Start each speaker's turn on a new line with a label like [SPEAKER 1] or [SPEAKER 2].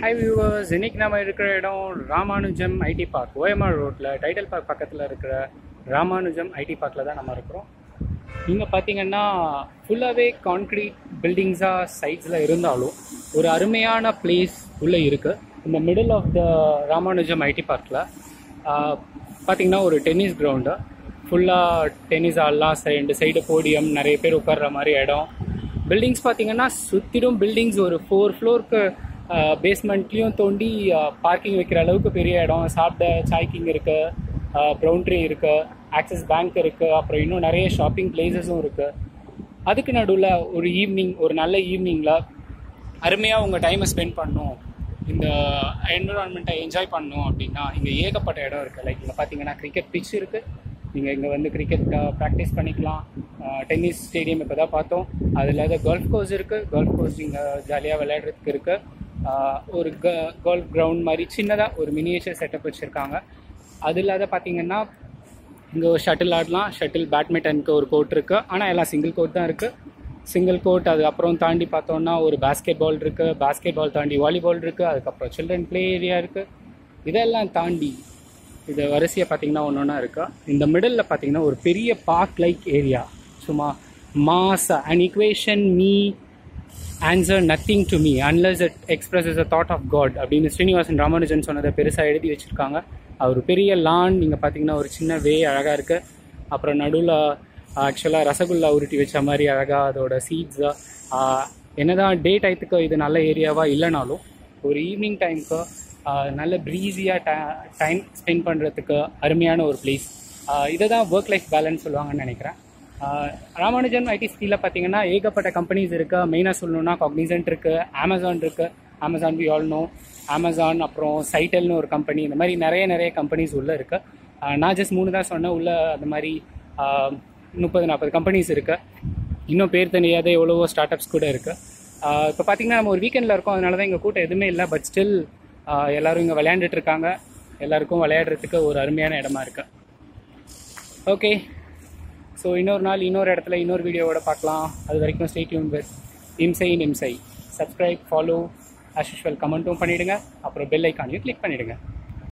[SPEAKER 1] hi viewers இன்னைக்கு நம்ம இருக்கிற இடம் ராமானுஜம் ஐடி பார்க் ஓஎம்ஆர் ரோட்டில் டைட்டல் பார்க் பக்கத்தில் இருக்கிற ராமானுஜம் ஐடி பார்க்கில் தான் நம்ம இருக்கிறோம் இங்கே பார்த்தீங்கன்னா ஃபுல்லாகவே கான்க்ரீட் பில்டிங்ஸாக சைட்ஸில் இருந்தாலும் ஒரு அருமையான பிளேஸ் உள்ளே இருக்குது இந்த middle of the Ramanujam IT பார்க்கில் பார்த்தீங்கன்னா ஒரு டென்னிஸ் கிரவுண்டு ஃபுல்லாக டென்னிஸ் ஆடலாம் சை- ரெண்டு சைடு போடியம் நிறைய பேர் உட்கார்ற மாதிரி இடம் பில்டிங்ஸ் பார்த்தீங்கன்னா சுற்றிலும் பில்டிங்ஸ் ஒரு ஃபோர் ஃப்ளோருக்கு பேஸ்மெண்ட்லேயும் தோண்டி பார்க்கிங் வைக்கிற அளவுக்கு பெரிய இடம் சாப்பிட சாய்க்கிங் இருக்கு ப்ரௌன் ட்ரீ இருக்கு ஆக்சிஸ் பேங்க் இருக்கு அப்புறம் இன்னும் நிறைய ஷாப்பிங் பிளேசஸும் இருக்கு அதுக்கு நடுவில் ஒரு ஈவினிங் ஒரு நல்ல ஈவினிங்கில் அருமையாக உங்கள் டைமை ஸ்பெண்ட் பண்ணணும் இந்த என்விரான்மெண்ட்டை என்ஜாய் பண்ணணும் அப்படின்னா இங்கே ஏகப்பட்ட இடம் இருக்குது லைக் இங்கே பார்த்தீங்கன்னா கிரிக்கெட் பிச் இருக்குது நீங்கள் இங்கே வந்து கிரிக்கெட் ப்ராக்டிஸ் பண்ணிக்கலாம் டென்னிஸ் ஸ்டேடியம் இப்போ தான் பார்த்தோம் அது இல்லாத கோல்ஃப் கோர்ஸ் இருக்குது கோல்ஃப் கோர்ஸ் நீங்கள் ஜாலியாக விளையாடுறதுக்கு இருக்குது ஒரு க கோல்ஃப் கிரவுண்ட் மாதிரி சின்னதாக ஒரு மினியேச்சர் செட்டப் வச்சுருக்காங்க அது இல்லாத பார்த்தீங்கன்னா இங்கே ஒரு ஷட்டில் ஆடலாம் ஷட்டில் பேட்மிண்டனுக்கு ஒரு கோர்ட் இருக்குது ஆனால் எல்லாம் சிங்கிள் கோர்ட் தான் இருக்குது சிங்கிள் கோர்ட் அது அப்புறம் தாண்டி பார்த்தோம்னா ஒரு பாஸ்கெட் பால் இருக்குது பாஸ்கெட் பால் தாண்டி வாலிபால் இருக்குது அதுக்கப்புறம் சில்ட்ரன் ப்ளே ஏரியா இருக்குது இதெல்லாம் தாண்டி இது வரிசையாக பார்த்தீங்கன்னா ஒன்று ஒன்றா இருக்கா இந்த மிடில் பார்த்தீங்கன்னா ஒரு பெரிய பார்க் லைக் ஏரியா சும்மா mass an equation me answer nothing to me unless it expresses a thought of God அப்படின்னு ஸ்ரீனிவாசன் ராமானுஜன் சொன்னதை பெருசாக எழுதி வச்சுருக்காங்க அவர் பெரிய லான் நீங்கள் பார்த்தீங்கன்னா ஒரு சின்ன வே அழகாக இருக்குது அப்புறம் நடுவில் ஆக்சுவலாக ரசகுல்லா உருட்டி வச்ச மாதிரி அழகாக அதோட சீட்ஸாக என்னதான் டே டயத்துக்கு இது நல்ல ஏரியாவாக இல்லைனாலும் ஒரு ஈவினிங் டைமுக்கு நல்ல ப்ரீஸியாக டைம் ஸ்பெண்ட் பண்ணுறதுக்கு அருமையான ஒரு பிளேஸ் இதை தான் ஒர்க் லைஃப் பேலன்ஸ் சொல்லுவாங்கன்னு நினைக்கிறேன் ஆஹ் ராமானுஜன் ஐடி சிட்டியில் பார்த்தீங்கன்னா ஏகப்பட்ட கம்பெனிஸ் இருக்கு மெயினாக சொல்லணும்னா காக்னிசன்ட் இருக்கு அமேசான் இருக்கு Amazon we all know Amazon அப்புறம் சைட்டல்னு ஒரு கம்பெனி இந்த மாதிரி நிறைய நிறைய கம்பெனிஸ் உள்ள இருக்கு ஆஹ் நான் ஜஸ்ட் மூணு தான் சொன்னேன் உள்ள அந்த மாதிரி முப்பது நாற்பது கம்பெனிஸ் இருக்கு இன்னும் பேர் தெரியாத எவ்வளவோ ஸ்டார்ட் அப்ஸ் கூட இருக்கு இப்போ பார்த்தீங்கன்னா நம்ம ஒரு வீக்கெண்டில் இருக்கோம் அதனால தான் இங்கே கூட்டம் எதுவுமே இல்லை பட் ஸ்டில் எல்லாரும் இங்கே விளையாண்டுட்டு இருக்காங்க எல்லாருக்கும் விளையாடுறதுக்கு ஒரு அருமையான இடமா இருக்கு ஓகே ஸோ இன்னொரு நாள் இன்னொரு இடத்துல இன்னொரு வீடியோவோட பார்க்கலாம் அது வரைக்கும் ஸ்டே டியூன் வித் இம்சை இம்சை சப்ஸ்கிரைப் ஃபாலோ அஸ் யூஷுவல் கமெண்ட்டும் பண்ணிவிடுங்க அப்புறம் பெல் ஐக்கானையும் கிளிக் பண்ணிவிடுங்க